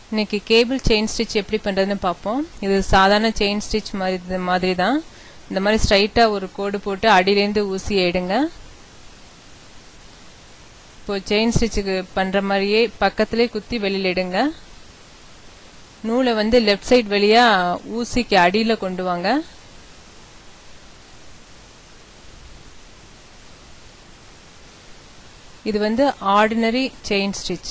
இன்னைக்கு cable chain stitch எப்படி பண்ணுறதுன்னு பார்ப்போம் இது சாதாரண செயின் ஸ்டிச் மாதிரி மாதிரி தான் இந்த மாதிரி ஸ்ட்ரைட்டாக ஒரு கோடு போட்டு அடியிலேருந்து ஊசி எடுங்க இப்போ செயின் ஸ்டிச்சுக்கு பண்ணுற மாதிரியே பக்கத்துலேயே குத்தி வெளியில் எடுங்க நூலை வந்து லெஃப்ட் சைடு வழியாக ஊசிக்கு அடியில் கொண்டு வாங்க இது வந்து ஆர்டினரி செயின் ஸ்டிச்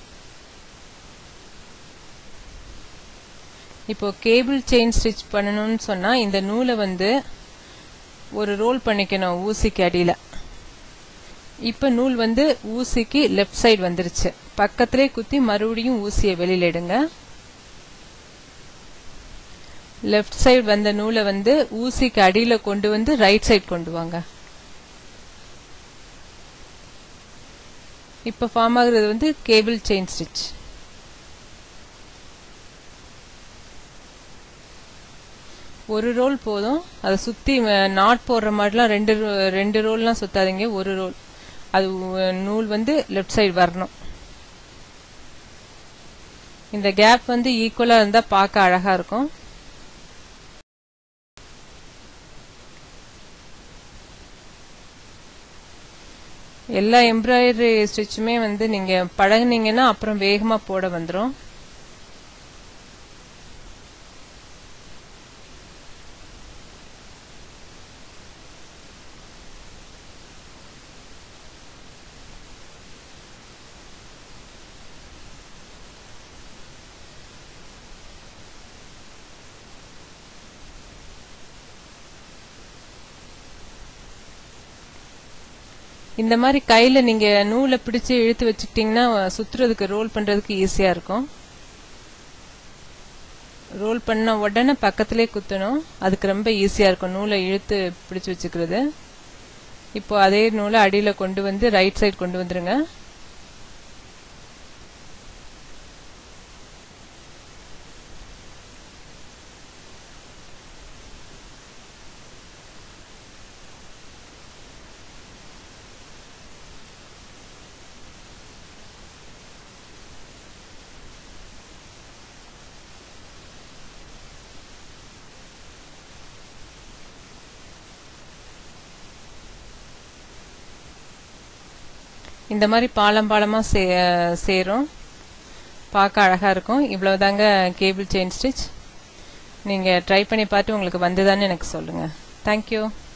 இப்போ கேபிள் செயின் ஸ்டிச் பண்ணணும்னு சொன்னால் இந்த நூலை வந்து ஒரு ரோல் பண்ணிக்கணும் ஊசிக்கு அடியில் இப்போ நூல் வந்து ஊசிக்கு லெஃப்ட் சைடு வந்துருச்சு பக்கத்திலே குத்தி மறுபடியும் ஊசியை வெளியில் எடுங்க லெஃப்ட் சைடு வந்த நூலை வந்து ஊசிக்கு அடியில் கொண்டு வந்து ரைட் சைடு கொண்டு வாங்க இப்போ ஃபார்ம் ஆகுறது வந்து கேபிள் செயின் ஸ்டிச் ஒரு ரோல் போதும் அதை சுற்றி நாட் போடுற மாதிரிலாம் ரெண்டு ரெண்டு ரோல்லாம் சுத்தாதீங்க ஒரு ரோல் அது நூல் வந்து லெஃப்ட் சைடு வரணும் இந்த கேப் வந்து ஈக்குவலாக இருந்தால் பார்க்க அழகாக இருக்கும் எல்லா எம்ப்ராய்டரி ஸ்டிச்சுமே வந்து நீங்கள் பழகுனீங்கன்னா அப்புறம் வேகமாக போட வந்துடும் இந்த மாதிரி கையில் நீங்கள் நூலை பிடிச்சி இழுத்து வச்சுக்கிட்டிங்கன்னா சுற்றுறதுக்கு ரோல் பண்ணுறதுக்கு ஈஸியாக இருக்கும் ரோல் பண்ண உடனே பக்கத்திலே குத்தணும் அதுக்கு ரொம்ப ஈஸியாக இருக்கும் நூலை இழுத்து பிடிச்சி வச்சுக்கிறது இப்போ அதே நூலை அடியில் கொண்டு வந்து ரைட் சைடு கொண்டு வந்துருங்க இந்த மாதிரி பாலம் பாலமாக சே சேரும் பார்க்க அழகாக இருக்கும் இவ்வளவுதாங்க கேபிள் செயின் ஸ்டிச் நீங்கள் ட்ரை பண்ணி பார்த்து உங்களுக்கு வந்ததான்னு எனக்கு சொல்லுங்கள் தேங்க்யூ